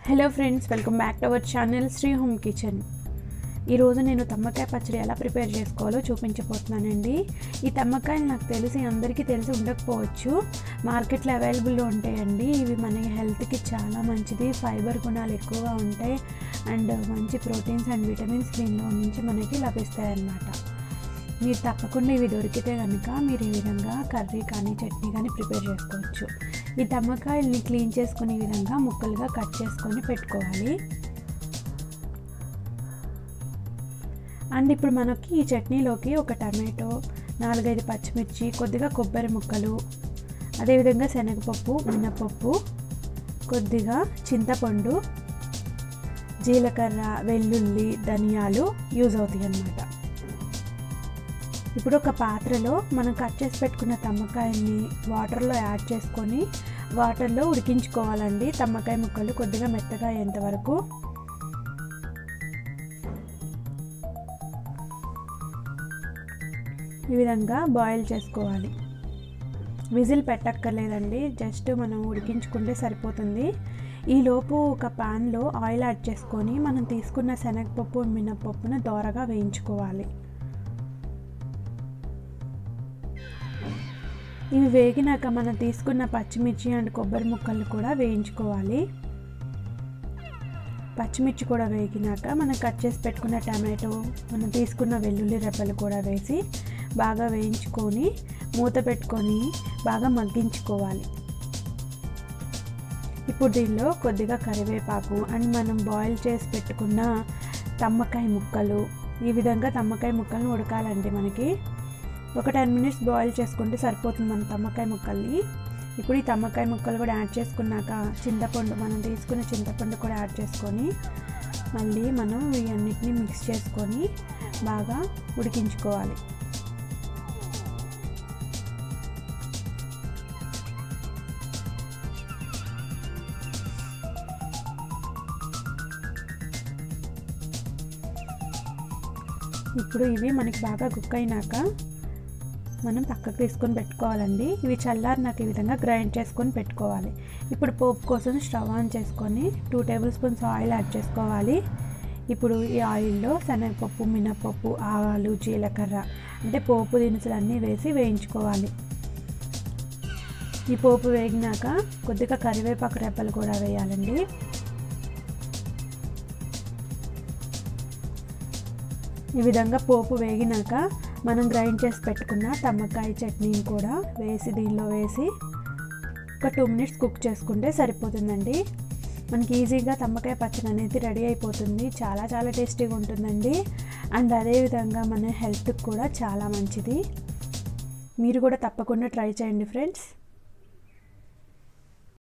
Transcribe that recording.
hello friends welcome back to our channel Sri home kitchen ఈరోజు నేను తమ్మకాయ పచ్చడి ఎలా ప్రిపేర్ చేసుకోవాలో చూపించబోతున్నానండి ఈ తమ్మకాయలు నాకు తెలిసి అందరికీ తెలిసి ఉండకపోవచ్చు మార్కెట్లో అవైలబుల్లో ఉంటాయండి ఇవి మన హెల్త్కి చాలా మంచిది ఫైబర్ గుణాలు ఎక్కువగా ఉంటాయి అండ్ మంచి ప్రోటీన్స్ అండ్ విటమిన్స్ దీనిలో నుంచి మనకి లభిస్తాయి అన్నమాట మీరు తప్పకుండా ఇవి దొరికితే కనుక మీరు ఈ విధంగా కర్రీ కానీ చట్నీ కానీ ప్రిపేర్ చేసుకోవచ్చు ఈ తమ్మకాయల్ని క్లీన్ చేసుకునే విధంగా ముక్కలుగా కట్ చేసుకొని పెట్టుకోవాలి అండ్ ఇప్పుడు మనకి ఈ చట్నీలోకి ఒక టమాటో నాలుగైదు పచ్చిమిర్చి కొద్దిగా కొబ్బరి ముక్కలు అదేవిధంగా శనగపప్పు మినపప్పు కొద్దిగా చింతపండు జీలకర్ర వెల్లుల్లి ధనియాలు యూజ్ అవుతాయి అన్నమాట ఇప్పుడు ఒక పాత్రలో మనం కట్ చేసి పెట్టుకున్న తమ్మకాయల్ని వాటర్లో యాడ్ చేసుకొని వాటర్లో ఉడికించుకోవాలండి తమ్మకాయ ముక్కలు కొద్దిగా మెత్తగా అయ్యేంత వరకు ఈ విధంగా బాయిల్ చేసుకోవాలి విజిల్ పెట్టక్కర్లేదండి జస్ట్ మనం ఉడికించుకుంటే సరిపోతుంది ఈలోపు ఒక పాన్లో ఆయిల్ యాడ్ చేసుకొని మనం తీసుకున్న శనగపప్పు మినపప్పును దోరగా వేయించుకోవాలి ఇవి వేగినాక మనం తీసుకున్న పచ్చిమిర్చి అండ్ కొబ్బరి ముక్కలు కూడా వేయించుకోవాలి పచ్చిమిర్చి కూడా వేగినాక మనం కట్ చేసి పెట్టుకున్న టమాటో మనం తీసుకున్న వెల్లుల్లి రెబ్బలు కూడా వేసి బాగా వేయించుకొని మూత పెట్టుకొని బాగా మగ్గించుకోవాలి ఇప్పుడు దీనిలో కొద్దిగా కరివేపాకు అండ్ మనం బాయిల్ చేసి పెట్టుకున్న తమ్మకాయ ముక్కలు ఈ విధంగా తమ్మకాయ ముక్కలను ఉడకాలండి మనకి ఒక టెన్ మినిట్స్ బాయిల్ చేసుకుంటే సరిపోతుంది మన తమ్మకాయ ముక్కల్ని ఇప్పుడు ఈ తమ్మకాయ ముక్కలు కూడా యాడ్ చేసుకున్నాక చింతపండు మనం తీసుకున్న చింతపండు కూడా యాడ్ చేసుకొని మళ్ళీ మనం ఇవన్నిటిని మిక్స్ చేసుకొని బాగా ఉడికించుకోవాలి ఇప్పుడు ఇవి మనకి బాగా కుక్ అయినాక మనం పక్కకు తీసుకొని పెట్టుకోవాలండి ఇవి చల్లారినాక ఈ విధంగా గ్రైండ్ చేసుకొని పెట్టుకోవాలి ఇప్పుడు పోపు కోసం స్టవ్ ఆన్ చేసుకొని two tablespoons oil add చేసుకోవాలి ఇప్పుడు ఈ ఆయిల్లో శనగపప్పు మినపప్పు ఆవాలు జీలకర్ర అంటే పోపు దినుసులు అన్నీ వేసి వేయించుకోవాలి ఈ పోపు వేగినాక కొద్దిగా కరివేపాకు రెప్పలు కూడా వేయాలండి ఈ విధంగా పోపు వేగినాక మనం గ్రైండ్ చేసి పెట్టుకున్న తమ్మకాయ చట్నీని కూడా వేసి దీనిలో వేసి ఒక టూ మినిట్స్ కుక్ చేసుకుంటే సరిపోతుందండి మనకి ఈజీగా తమ్మకాయ పచ్చడి అనేది రెడీ అయిపోతుంది చాలా చాలా టేస్టీగా ఉంటుందండి అండ్ అదేవిధంగా మన హెల్త్కి కూడా చాలా మంచిది మీరు కూడా తప్పకుండా ట్రై చేయండి ఫ్రెండ్స్